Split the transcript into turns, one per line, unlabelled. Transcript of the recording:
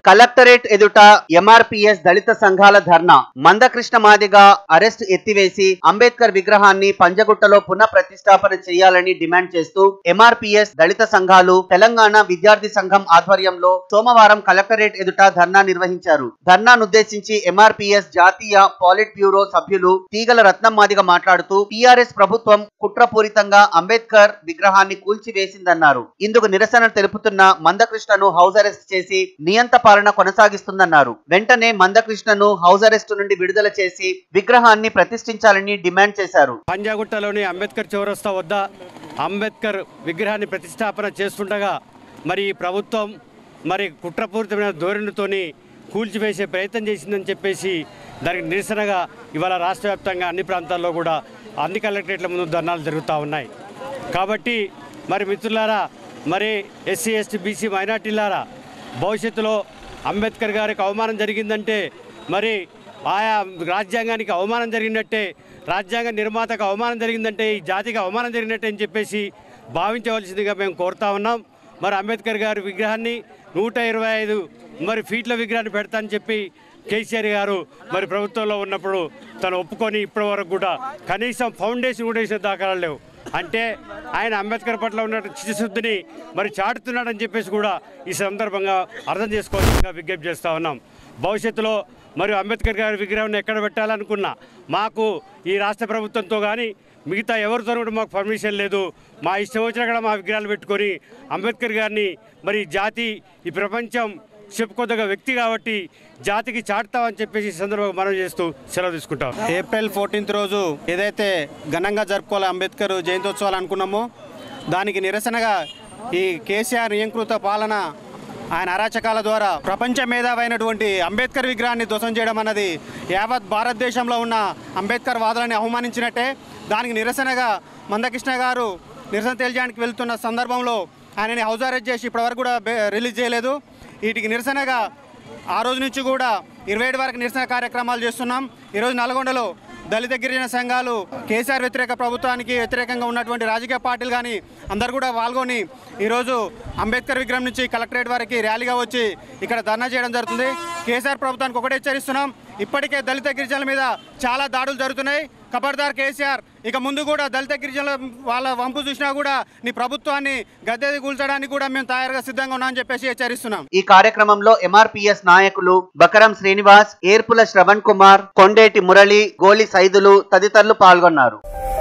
collectorate ఎదుట MRPS దళిత సంఘాల ధర్నా మందకృష్ణ మాదిగా అరెస్ట్ ఎత్తివేసి అంబేద్కర్ విగ్రహాన్ని పంజగుట్టలో పునః ప్రతిష్టాపన చేయాలని డిమాండ్ చేస్తూ ఎంఆర్పిఎస్ దళిత సంఘాలు తెలంగాణ విద్యార్థి సంఘం ఆధ్వర్యంలో సోమవారం కలెక్టరేట్ ఎదుట ధర్నా నిర్వహించారు ధర్నానుద్దేశించి ఎంఆర్పిఎస్ జాతీయ పాలిట్ బ్యూరో సభ్యులు తీగల రత్నం మాదిగ మాట్లాడుతూ టిఆర్ఎస్ ప్రభుత్వం కుట్రపూరితంగా అంబేద్కర్ విగ్రహాన్ని కూల్చివేసిందన్నారు ఇందుకు నిరసన తెలుపుతున్న మందకృష్ణను హౌస్ అరెస్ట్ చేసి నియంత పాలన కొనసాగిస్తుందన్నారు వెంటనే మందకృష్ణను హౌస్ అరెస్టు నుండి విడుదల చేసి విగ్రహాన్ని ప్రతిష్ఠించాలని డిమాండ్ చేశారు
పంజాగుట్టలోని అంబేద్కర్ చౌరస్తా వద్ద అంబేద్కర్ విగ్రహాన్ని ప్రతిష్టాపన చేస్తుండగా మరి ఈ ప్రభుత్వం మరి కుట్రపూరితమైన ధోరణితోని కూల్చివేసే ప్రయత్నం చేసిందని చెప్పేసి దానికి నిరసనగా ఇవాళ రాష్ట్ర వ్యాప్తంగా అన్ని ప్రాంతాల్లో కూడా అన్ని కలెక్టరేట్ల ముందు ధర్నాలు జరుగుతూ ఉన్నాయి కాబట్టి మరి మిత్రులారా మరి ఎస్సీ ఎస్టీ బీసీ మైనార్టీలారా భవిష్యత్తులో అంబేద్కర్ గారికి అవమానం జరిగిందంటే మరి ఆయా రాజ్యాంగానికి అవమానం జరిగినట్టే రాజ్యాంగ నిర్మాతకు అవమానం జరిగిందంటే ఈ జాతికి అవమానం జరిగినట్టే అని చెప్పేసి భావించవలసిందిగా మేము కోరుతా ఉన్నాం మరి అంబేద్కర్ గారి విగ్రహాన్ని నూట ఇరవై ఐదు మరి ఫీట్ల విగ్రహాన్ని పెడతానని చెప్పి కేసీఆర్ గారు మరి ప్రభుత్వంలో ఉన్నప్పుడు తను ఒప్పుకొని ఇప్పటి వరకు కూడా కనీసం ఫౌండేషన్ కూడా వేసిన దాఖలాలు లేవు అంటే ఆయన అంబేద్కర్ పట్ల ఉన్న చిత్తశుద్ధిని మరి చాటుతున్నాడని చెప్పేసి కూడా ఈ సందర్భంగా అర్థం చేసుకోవాల్సిందిగా విజ్ఞప్తి చేస్తూ ఉన్నాం భవిష్యత్తులో మరియు అంబేద్కర్ గారి విగ్రహాన్ని ఎక్కడ పెట్టాలనుకున్నా మాకు ఈ రాష్ట్ర ప్రభుత్వంతో కానీ మిగతా ఎవరితో కూడా మాకు పర్మిషన్ లేదు మా ఇష్టం వచ్చిన కూడా మా విగ్రహాలు పెట్టుకొని అంబేద్కర్ గారిని మరి ఈ జాతి ఈ ప్రపంచం చెప్పుకోదగ్గ వ్యక్తి కాబట్టి జాతికి చాటుతామని చెప్పేసి ఈ సందర్భంగా మనం చేస్తూ సెలవు తీసుకుంటాం
ఏప్రిల్ ఫోర్టీన్త్ రోజు ఏదైతే ఘనంగా జరుపుకోవాలి అంబేద్కర్ జయంతోత్సవాలు అనుకున్నామో దానికి నిరసనగా ఈ కేసీఆర్ నియంకృత పాలన ఆయన అరాచకాల ద్వారా ప్రపంచ మేధావైనటువంటి అంబేద్కర్ విగ్రహాన్ని ధ్వంసం చేయడం అన్నది యావత్ భారతదేశంలో ఉన్న అంబేద్కర్ వాదులని అవమానించినట్టే దానికి నిరసనగా మందకృష్ణ గారు నిరసన తెలియజేయడానికి వెళ్తున్న సందర్భంలో ఆయనని హౌస్ అరెస్ట్ చేసి ఇప్పటివరకు కూడా బే- రిలీజ్ చేయలేదు వీటికి నిరసనగా ఆ రోజు నుంచి కూడా ఇరవై ఏడు వరకు నిరసన కార్యక్రమాలు చేస్తున్నాం ఈరోజు నల్గొండలో దళిత గిరిజన సంఘాలు కేసీఆర్ వ్యతిరేక ప్రభుత్వానికి వ్యతిరేకంగా ఉన్నటువంటి రాజకీయ పార్టీలు కానీ అందరు కూడా పాల్గొని ఈరోజు అంబేద్కర్ విగ్రహం నుంచి కలెక్టరేట్ వరకు ర్యాలీగా వచ్చి ఇక్కడ ధర్నా చేయడం జరుగుతుంది కేసీఆర్ ప్రభుత్వానికి ఒకటే హెచ్చరిస్తున్నాం ఇప్పటికే దళిత గిరిజనుల మీద చాలా దాడులు జరుగుతున్నాయి ఖబర్దార్ కేసీఆర్ ఇక ముందు కూడా దళిత గిరిజనుల వాళ్ళ వంపు చూసినా కూడా నీ ప్రభుత్వాన్ని గద్దె కూల్చడానికి కూడా మేము తయారుగా సిద్ధంగా ఉన్నామని చెప్పేసి హెచ్చరిస్తున్నాం
ఈ కార్యక్రమంలో ఎంఆర్పిఎస్ నాయకులు బకరం శ్రీనివాస్ ఏర్పుల శ్రవణ్ కుమార్ కొండేటి మురళి గోలి సైదులు తదితరులు పాల్గొన్నారు